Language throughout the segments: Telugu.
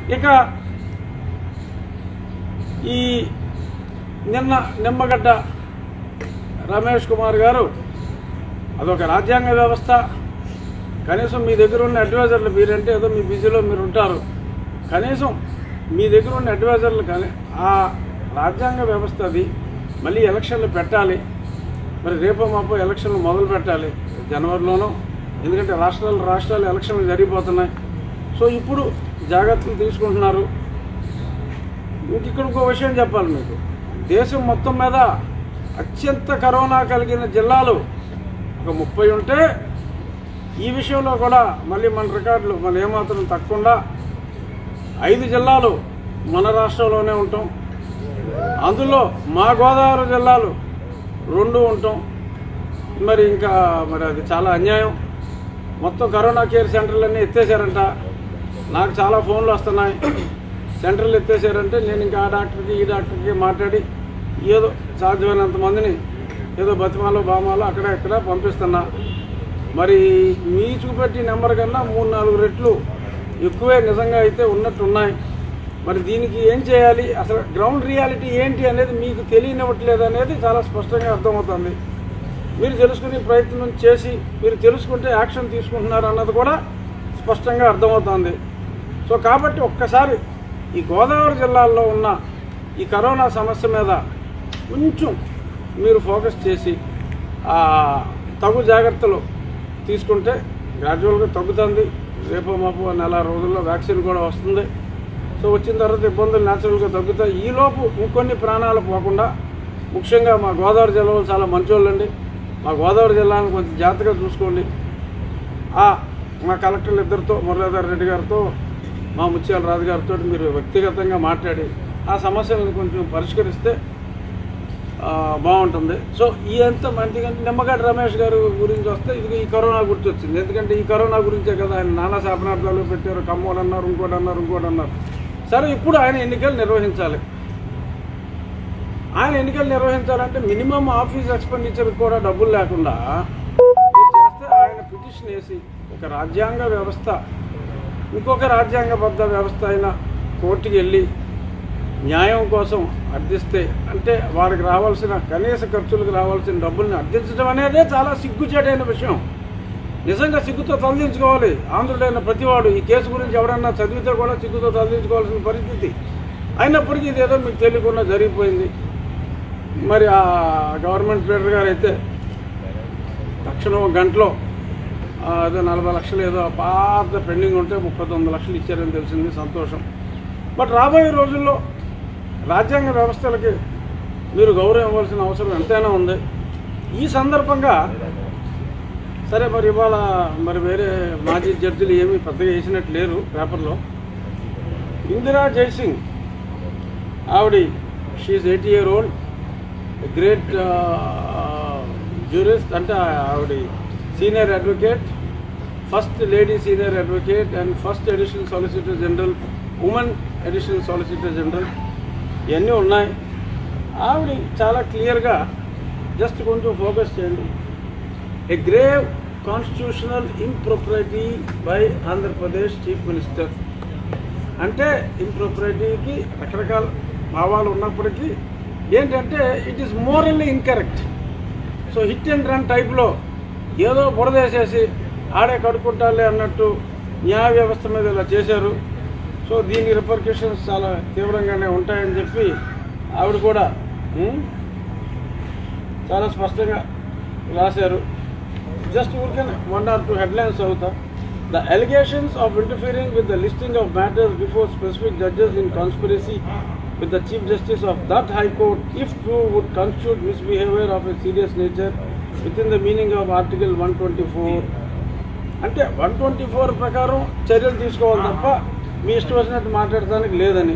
ఇక ఈ నిన్న నిమ్మగడ్డ రమేష్ కుమార్ గారు అదొక రాజ్యాంగ వ్యవస్థ కనీసం మీ దగ్గర ఉన్న అడ్వైజర్లు మీరంటే ఏదో మీ బిజీలో మీరు ఉంటారు కనీసం మీ దగ్గర ఉన్న అడ్వైజర్లు కానీ ఆ రాజ్యాంగ వ్యవస్థ అది మళ్ళీ ఎలక్షన్లు పెట్టాలి మరి రేపో మాపో ఎలక్షన్లు మొదలు పెట్టాలి జనవరిలోనూ ఎందుకంటే రాష్ట్రాలు రాష్ట్రాలు ఎలక్షన్లు జరిగిపోతున్నాయి సో ఇప్పుడు జాగ్రత్తలు తీసుకుంటున్నారు ఇంక ఇక్కడ ఇంకో విషయం చెప్పాలి మీకు దేశం మొత్తం మీద అత్యంత కరోనా కలిగిన జిల్లాలు ఒక ముప్పై ఉంటే ఈ విషయంలో కూడా మళ్ళీ మన రికార్డులు మన ఏమాత్రం తక్కకుండా ఐదు జిల్లాలు మన రాష్ట్రంలోనే ఉంటాం అందులో మా గోదావరి జిల్లాలు రెండు ఉంటాం మరి ఇంకా మరి అది చాలా అన్యాయం మొత్తం కరోనా కేర్ సెంటర్లన్నీ ఎత్తేసారంట నాకు చాలా ఫోన్లు వస్తున్నాయి సెంటర్లు ఎత్తేసారంటే నేను ఇంకా ఆ డాక్టర్కి ఈ డాక్టర్కి మాట్లాడి ఏదో సాధ్యమైనంత మందిని ఏదో బతిమాలో బామాలో అక్కడ ఇక్కడ పంపిస్తున్నా మరి మీ చూపెట్టి నెంబర్ కన్నా మూడు నాలుగు రెట్లు ఎక్కువే నిజంగా అయితే ఉన్నట్టు ఉన్నాయి మరి దీనికి ఏం చేయాలి అసలు గ్రౌండ్ రియాలిటీ ఏంటి అనేది మీకు తెలియనివ్వట్లేదు అనేది చాలా స్పష్టంగా అర్థమవుతుంది మీరు తెలుసుకునే ప్రయత్నం చేసి మీరు తెలుసుకుంటే యాక్షన్ తీసుకుంటున్నారు అన్నది కూడా స్పష్టంగా అర్థమవుతుంది సో కాబట్టి ఒక్కసారి ఈ గోదావరి జిల్లాల్లో ఉన్న ఈ కరోనా సమస్య మీద కొంచెం మీరు ఫోకస్ చేసి ఆ, తగు జాగ్రత్తలు తీసుకుంటే గ్రాడ్యువల్గా తగ్గుతుంది రేపు మాపు నెల రోజుల్లో వ్యాక్సిన్ కూడా వస్తుంది సో వచ్చిన తర్వాత ఇబ్బందులు న్యాచురల్గా తగ్గుతాయి ఈలోపు ఇంకొన్ని ప్రాణాలు పోకుండా ముఖ్యంగా మా గోదావరి జిల్లాలో చాలా మంచోళ్ళండి మా గోదావరి జిల్లాను కొంచెం జాగ్రత్తగా చూసుకోండి ఆ, మా కలెక్టర్లు ఇద్దరితో మురళీధర్ రెడ్డి గారితో మా ముత్యాల రాజు గారితో మీరు వ్యక్తిగతంగా మాట్లాడి ఆ సమస్యలను కొంచెం పరిష్కరిస్తే ఆ, బాగుంటుంది సో ఈ అంత ఎందుకంటే నిమ్మగడ్డ రమేష్ గారు గురించి వస్తే ఇది ఈ కరోనా గుర్తు వచ్చింది ఎందుకంటే ఈ కరోనా గురించే కదా ఆయన నానా శాపనార్థాలు పెట్టారు కమ్మోడు అన్నారు ఇంకోటి అన్నారు ఇంకోటి అన్నారు సరే ఇప్పుడు ఆయన ఎన్నికలు నిర్వహించాలి ఆయన ఎన్నికలు నిర్వహించాలంటే మినిమం ఆఫీస్ ఎక్స్పెండిచర్ కూడా డబ్బులు లేకుండా మీరు చేస్తే ఆయన పిటిషన్ వేసి ఒక రాజ్యాంగ వ్యవస్థ ఇంకొక రాజ్యాంగబద్ధ వ్యవస్థ అయిన కోర్టుకి వెళ్ళి న్యాయం కోసం అర్థిస్తే అంటే వారికి రావాల్సిన కనీస ఖర్చులకు రావాల్సిన డబ్బుల్ని అర్థించడం అనేదే చాలా సిగ్గుచేటైన విషయం నిజంగా సిగ్గుతో తలదించుకోవాలి ఆంధ్రుడైన ప్రతివాడు ఈ కేసు గురించి ఎవరన్నా చదివితే కూడా సిగ్గుతో తలదించుకోవాల్సిన పరిస్థితి అయినప్పటికీ ఇదేదో మీకు తెలియకుండా జరిగిపోయింది మరి ఆ గవర్నమెంట్ లీడర్ గారు అయితే తక్షణం ఒక గంటలో ఆ, ఏదో నలభై లక్షలు ఏదో పాత పెండింగ్ ఉంటే ముప్పై తొమ్మిది లక్షలు ఇచ్చారని తెలిసింది సంతోషం బట్ రాబోయే రోజుల్లో రాజ్యాంగ వ్యవస్థలకి మీరు గౌరవం ఇవ్వాల్సిన అవసరం ఎంతైనా ఉంది ఈ సందర్భంగా సరే మరి ఇవాళ మరి వేరే మాజీ జడ్జిలు ఏమీ పెద్దగా వేసినట్టు లేరు పేపర్లో ఇందిరా జైసింగ్ ఆవిడ she eighty year old great jurist అంటే ఆవిడ senior advocate first lady senior advocate and first additional solicitor general women additional solicitor general ఇవన్నీ ఉన్నాయి ఆవిడ చాలా క్లియర్గా జస్ట్ కొంచెం ఫోకస్ చేయండి a grave constitutional ఇంప్రొపరిటీ by Andhra Pradesh chief minister అంటే ఇంప్రొపరిటీకి రకరకాల భావాలు ఉన్నప్పటికీ ఏంటంటే it is morally incorrect so hit and run టైప్లో ఏదో బురదేసేసి ఆడే కడుక్కుంటాలే అన్నట్టు న్యాయ వ్యవస్థ మీద ఇలా చేశారు సో దీని రిపర్కషన్స్ చాలా తీవ్రంగానే ఉంటాయని చెప్పి ఆవిడ కూడా ఉం, చాలా స్పష్టంగా రాశారు జస్ట్ ఊరికనే వన్ ఆర్ టూ హెడ్లైన్స్ అవుతా the allegations of interfering with the listing of matters before specific judges in conspiracy with the Chief Justice of that High Court, if true, would constitute misbehavior of a serious nature within the meaning of Article 124. అంటే వన్ ట్వంటీ ఫోర్ ప్రకారం చర్యలు తీసుకోవాలి తప్ప మీ ఇష్టం వచ్చినట్టు మాట్లాడటానికి లేదని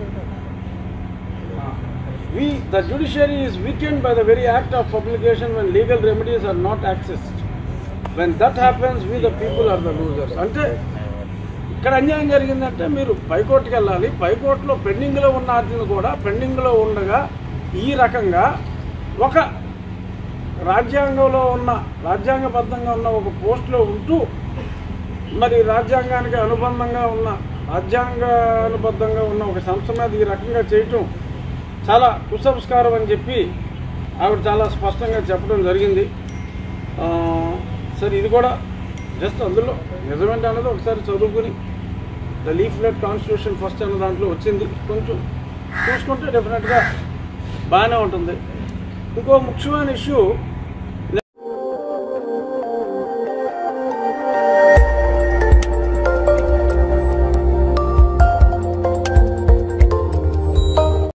we the judiciary is weakened by the very act of publication when legal remedies are not accessed when that happens we the people are the losers అంటే ఇక్కడ అన్యాయం జరిగిందంటే మీరు పైకోర్టుకి వెళ్ళాలి పైకోర్టులో పెండింగ్లో ఉన్న వాటిని కూడా పెండింగ్లో ఉండగా ఈ రకంగా ఒక రాజ్యాంగంలో ఉన్న రాజ్యాంగబద్ధంగా ఉన్న ఒక పోస్టులో ఉంటూ మరి రాజ్యాంగానికి అనుబంధంగా ఉన్న రాజ్యాంగానుబద్ధంగా ఉన్న ఒక సంస్థ మీద ఈ రకంగా చేయటం చాలా కుసంస్కారం అని చెప్పి ఆవిడ చాలా స్పష్టంగా చెప్పడం జరిగింది ఆ, సరే ఇది కూడా జస్ట్ అందులో నిజమేంటి అన్నది ఒకసారి చదువుకుని ద లీఫ్లెట్ కాన్స్టిట్యూషన్ ఫస్ట్ అన్న దాంట్లో వచ్చింది కొంచెం చూసుకుంటే డెఫినెట్గా బాగానే ఉంటుంది ఇంకో ముఖ్యమైన ఇష్యూ